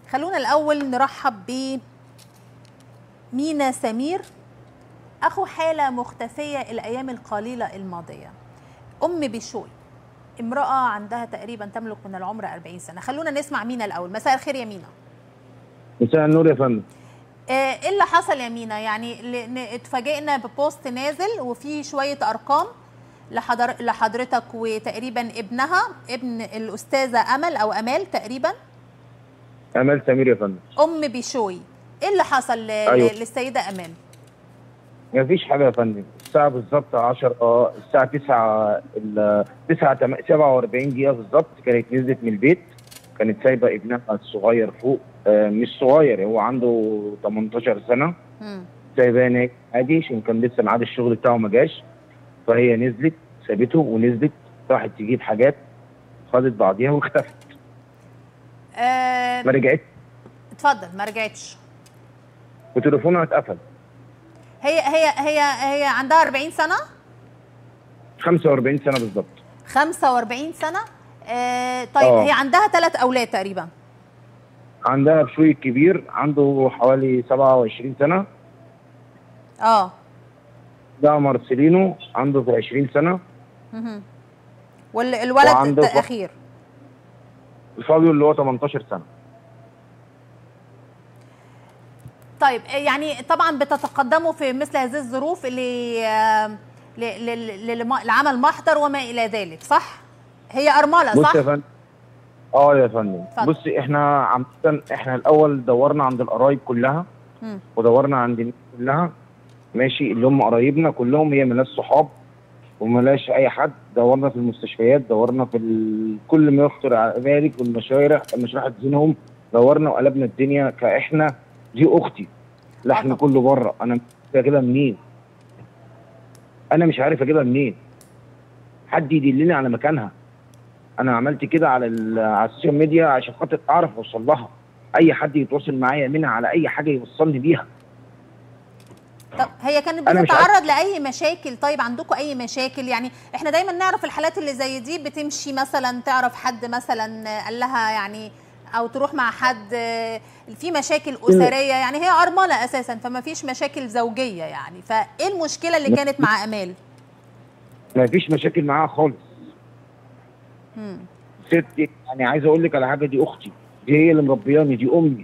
خلونا الاول نرحب ب مينا سمير اخو حاله مختفيه الايام القليله الماضيه ام بشوي امراه عندها تقريبا تملك من العمر 40 سنه خلونا نسمع مينا الاول مساء الخير يا مينا مساء النور يا فندم آه، ايه اللي حصل يا مينا يعني ل- ن- اتفاجئنا ببوست نازل وفي شويه ارقام لحضر لحضرتك وتقريبا ابنها ابن الاستاذه امل او امال تقريبا امال سمير يا فندم ام بشوي ايه اللي حصل ل- أيوة. للسيده امال ما فيش حاجه يا فندم الساعه بالظبط 10 اه الساعه 9 ال 9 تم- 47 دقيقه بالظبط كانت نزلت من البيت كانت سايبه ابنها الصغير فوق آه مش صغير هو عنده 18 سنه مم. سايباه هناك عادي عشان كان لسه ميعاد الشغل بتاعه ما جاش فهي نزلت سابته ونزلت راحت تجيب حاجات خدت بعضيها واختفت آه ما رجعتش اتفضل ما رجعتش وتليفونها اتقفل هي هي هي هي عندها 40 سنه 45 سنه بالظبط 45 سنه آه طيب آه. هي عندها ثلاث اولاد تقريبا عندها بشوي كبير عنده حوالي 27 سنه اه ده مارسيلينو عنده في 20 سنه مهم. والولد وعنده ف- الاخير فابيو اللي هو 18 سنه طيب يعني طبعا بتتقدموا في مثل هذه الظروف اللي آه، ل- ل- ل- لعمل محضر وما الى ذلك صح هي ارمله بص صح يا فندم اه يا فندم اتفضل. بصي احنا عامة احنا الاول دورنا عند القرايب كلها مم. ودورنا عند الناس كلها ماشي اللي هم قرايبنا كلهم هي ملاش صحاب وملاش اي حد دورنا في المستشفيات دورنا في ال... كل ما يخطر على بالك والمشايخ مشرحة زينهم دورنا وقلبنا الدنيا كاحنا دي اختي لحن آه. كله بره انا مش عارف اجيبها منين انا مش عارف اجيبها منين حد يدلني على مكانها انا عملت كده على ال- على السوشيال ميديا عشان خاطر اعرف اوصل لها اي حد يتواصل معايا منها على اي حاجه يوصلني بيها طب هي كانت أنا مش بتتعرض لاي مشاكل طيب عندكم اي مشاكل يعني احنا دايما نعرف الحالات اللي زي دي بتمشي مثلا تعرف حد مثلا قال لها يعني او تروح مع حد آه، في مشاكل اسريه يعني هي ارمله اساسا فما فيش مشاكل زوجيه يعني فايه المشكله اللي كانت مع امال ما فيش مشاكل معاها خالص مم. ست يعني عايز اقول لك على حاجه دي اختي دي هي اللي مربياني دي امي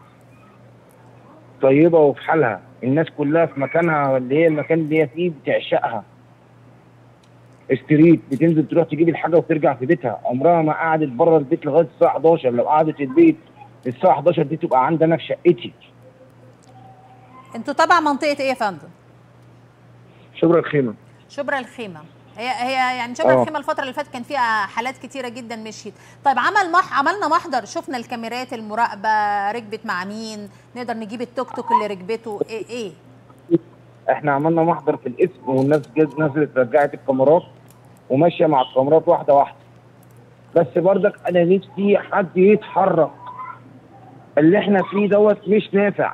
طيبه وفي حالها الناس كلها في مكانها اللي هي المكان اللي هي فيه بتعشقها استريت بتنزل تروح تجيب الحاجه وترجع في بيتها عمرها ما قعدت بره البيت لغايه الساعه 11 لو قعدت البيت الساعه 11 دي تبقى عندي انا في شقتي انتوا تبع منطقه ايه يا فندم شبرا الخيمه شبرا الخيمه هي هي يعني شبرا آه. الخيمه الفتره اللي فاتت كان فيها حالات كتيره جدا مشيت طيب عمل مح عملنا محضر شفنا الكاميرات المراقبه ركبت مع مين نقدر نجيب التوك توك اللي ركبته ايه ايه احنا عملنا محضر في الاسم والناس جت نزلت رجعت الكاميرات وماشيه مع الكاميرات واحده واحده بس برضك انا نفسي حد يتحرك اللي احنا فيه دوت مش نافع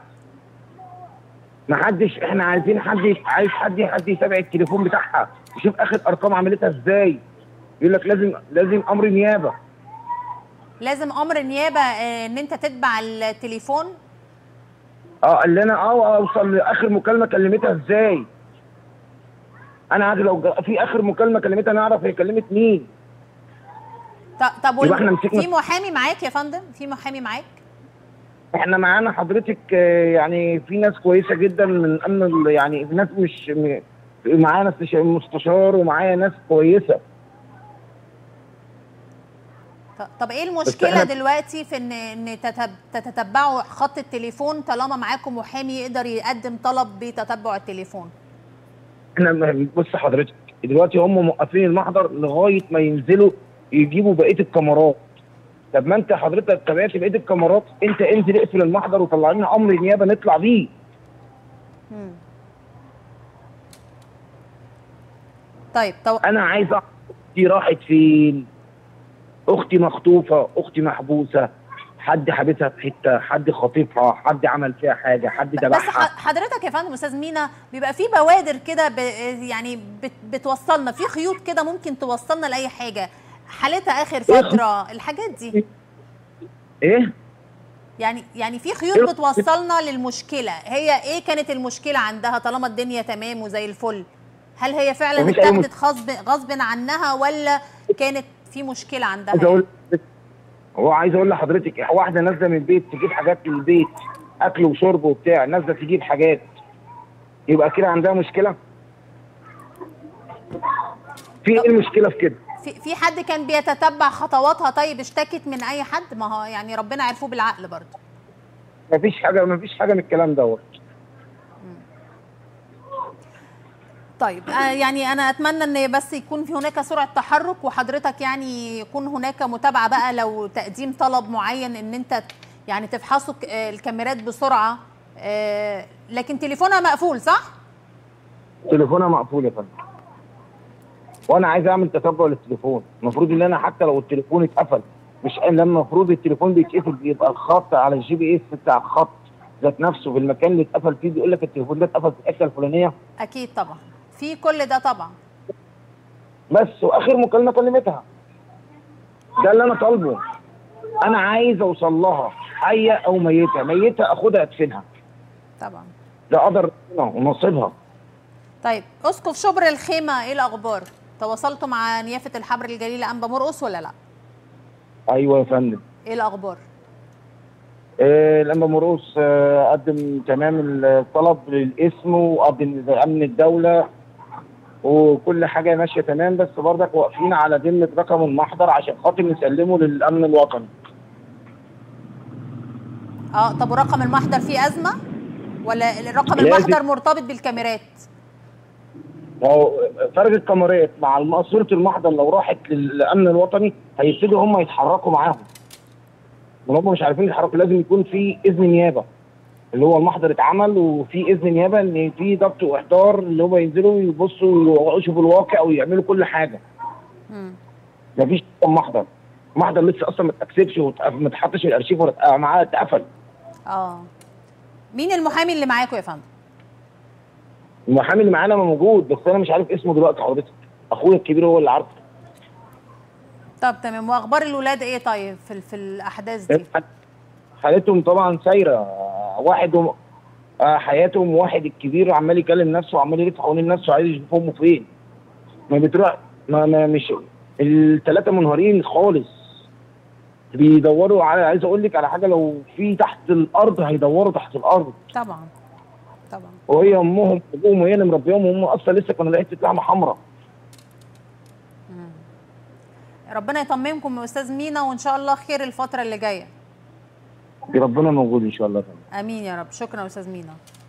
محدش احنا عايزين حد عايز حد حد يتابع التليفون بتاعها يشوف اخر ارقام عملتها ازاي يقول لك لازم لازم امر نيابه لازم امر نيابه آه، ان انت تتبع التليفون اه اللي انا اه اوصل لاخر مكالمه كلمتها ازاي انا عايز لو جا- في اخر مكالمه كلمتها نعرف هي كلمت مين ط- طب يبقى وال- احنا مسكنا- في محامي معاك يا فندم في محامي معاك احنا معانا حضرتك آه، يعني في ناس كويسه جدا من امن ال- يعني في ناس مش م- معانا استش- مستشار ومعايا ناس كويسه ط- طب ايه المشكله إحنا- دلوقتي في ان ان تتب- تتتبعوا خط التليفون طالما معاكم محامي يقدر يقدم طلب بتتبع التليفون احنا م- بص حضرتك دلوقتي هم موقفين المحضر لغايه ما ينزلوا يجيبوا بقيه الكاميرات طب ما انت حضرتك تابعت بقيه الكاميرات انت انزل اقفل المحضر وطلع لنا امر نيابه نطلع بيه مم. طيب طو... انا عايز اعرف اختي راحت فين اختي مخطوفه اختي محبوسه حد حابسها في حته حد خاطفها حد عمل فيها حاجه حد بس ذبحها ح- حضرتك يا فندم استاذ مينا بيبقى في بوادر كده ب... يعني بت... بتوصلنا في خيوط كده ممكن توصلنا لاي حاجه حالتها اخر إيه خ- فتره الحاجات دي ايه يعني يعني في خيوط بتوصلنا للمشكله هي ايه كانت المشكله عندها طالما الدنيا تمام وزي الفل هل هي فعلا مفيش أي اتاخدت غصب غصب عنها ولا كانت في مشكله عندها عايز اقول هو عايز اقول لحضرتك واحده نازله من البيت تجيب حاجات للبيت اكل وشرب وبتاع نازله تجيب حاجات يبقى كده عندها مشكله في ايه المشكله في كده في في حد كان بيتتبع خطواتها طيب اشتكت من اي حد ما هو يعني ربنا عرفوه بالعقل برضه مفيش حاجه مفيش حاجه من الكلام دوت طيب آه يعني انا اتمنى ان بس يكون في هناك سرعه تحرك وحضرتك يعني يكون هناك متابعه بقى لو تقديم طلب معين ان انت يعني تفحصوا ك- آه، الكاميرات بسرعه آه، لكن تليفونها مقفول صح؟ تليفونها مقفول يا فندم وانا عايز اعمل تتبع للتليفون المفروض ان انا حتى لو التليفون اتقفل مش لما المفروض التليفون بيتقفل بيبقى الخط على الجي بي اس بتاع الخط ذات نفسه في المكان اللي اتقفل فيه بيقول لك التليفون ده اتقفل في الحته الفلانيه اكيد طبعا في كل ده طبعا بس واخر مكالمه كلمتها ده اللي انا طالبه انا عايز اوصل لها حيه او ميته ميته اخدها ادفنها طبعا ده قدر ربنا ونصيبها طيب اسقف شبر الخيمه ايه الاخبار؟ تواصلتوا مع نيافه الحبر الجليل انبا مرقص ولا لا؟ ايوه يا فندم ايه الاخبار؟ آه، لما مرقص آه، قدم تمام الطلب للاسم وقدم امن الدوله وكل حاجه ماشيه تمام بس برضك واقفين على ذمه رقم المحضر عشان خاطر نسلمه للامن الوطني اه طب ورقم المحضر فيه ازمه؟ ولا الرقم لازم. المحضر مرتبط بالكاميرات؟ ما هو فرق الكاميرات مع الم- صوره المحضر لو راحت للامن الوطني هيبتدوا هم يتحركوا معاهم هم مش عارفين يتحركوا لازم يكون في اذن نيابه اللي هو المحضر اتعمل وفي اذن نيابه ان في ضبط واحضار اللي هم ينزلوا يبصوا ويشوفوا الواقع ويعملوا كل حاجه مم. مفيش أصلاً محضر محضر لسه اصلا ما اتاكسبش وما اتحطش في الارشيف ولا اتق- معاه اتقفل اه مين المحامي اللي معاكم يا فندم؟ المحامي اللي معانا موجود بس انا مش عارف اسمه دلوقتي حضرتك اخويا الكبير هو اللي عارفه طب تمام واخبار الولاد ايه طيب في في الاحداث دي؟ حالتهم طبعا سايره واحد وم... آه، حياتهم واحد الكبير عمال يكلم نفسه وعمال يلف حوالين نفسه عايز يشوف امه فين ما بتروح ما, ما مش الثلاثه منهارين خالص بيدوروا على عايز اقول لك على حاجه لو في تحت الارض هيدوروا تحت الارض طبعا طبعا وهي امهم ابوهم وهي اللي مربيهم وهم اصلا لسه كانوا لقيت لحمه حمراء ربنا يطمنكم يا استاذ مينا وان شاء الله خير الفتره اللي جايه ربنا موجود ان شاء الله امين يا رب شكرا يا استاذ مينا